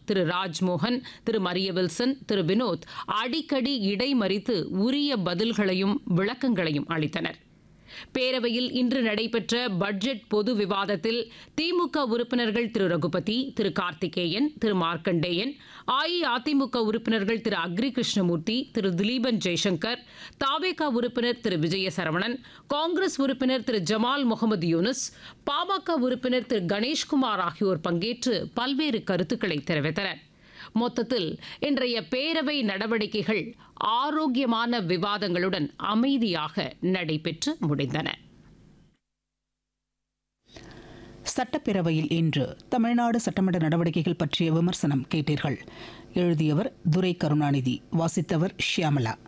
திரு Rajmohan Thiru Maria Wilson Thiru Vinod அடிக்கடி இடைமறித்து உரிய பதில்களையும் விளக்கங்களையும் அளித்தனர் பேரவையில் இன்று நடைபெற்ற பட்ஜெட் பொது விவாதத்தில் திமுக உறுப்பினர்கள் திரு ரகுபதி திரு கார்த்திகேயன் திரு மார்க்கண்டேயன் அஇஅதிமுக உறுப்பினர்கள் திரு அக்ரி கிருஷ்ணமூர்த்தி திரு திலீபன் ஜெய்சங்கர் தாவேகா உறுப்பினர் திரு விஜய சரவணன் காங்கிரஸ் உறுப்பினர் திரு ஜமால் முகமது யூனுஸ் பாமக உறுப்பினர் திரு கணேஷ்குமார் ஆகியோர் பங்கேற்று பல்வேறு கருத்துக்களை தெரிவித்தனர் மொத்தத்தில் இன்றைய பேரவை நடவடிக்கைகள் ஆரோக்கியமான விவாதங்களுடன் அமைதியாக நடைபெற்று முடிந்தன சட்டப்பேரவையில் இன்று தமிழ்நாடு சட்டமன்ற நடவடிக்கைகள் பற்றிய விமர்சனம் கேட்டீர்கள் எழுதியவர் துரை கருணாநிதி வாசித்தவர் ஷியாமலா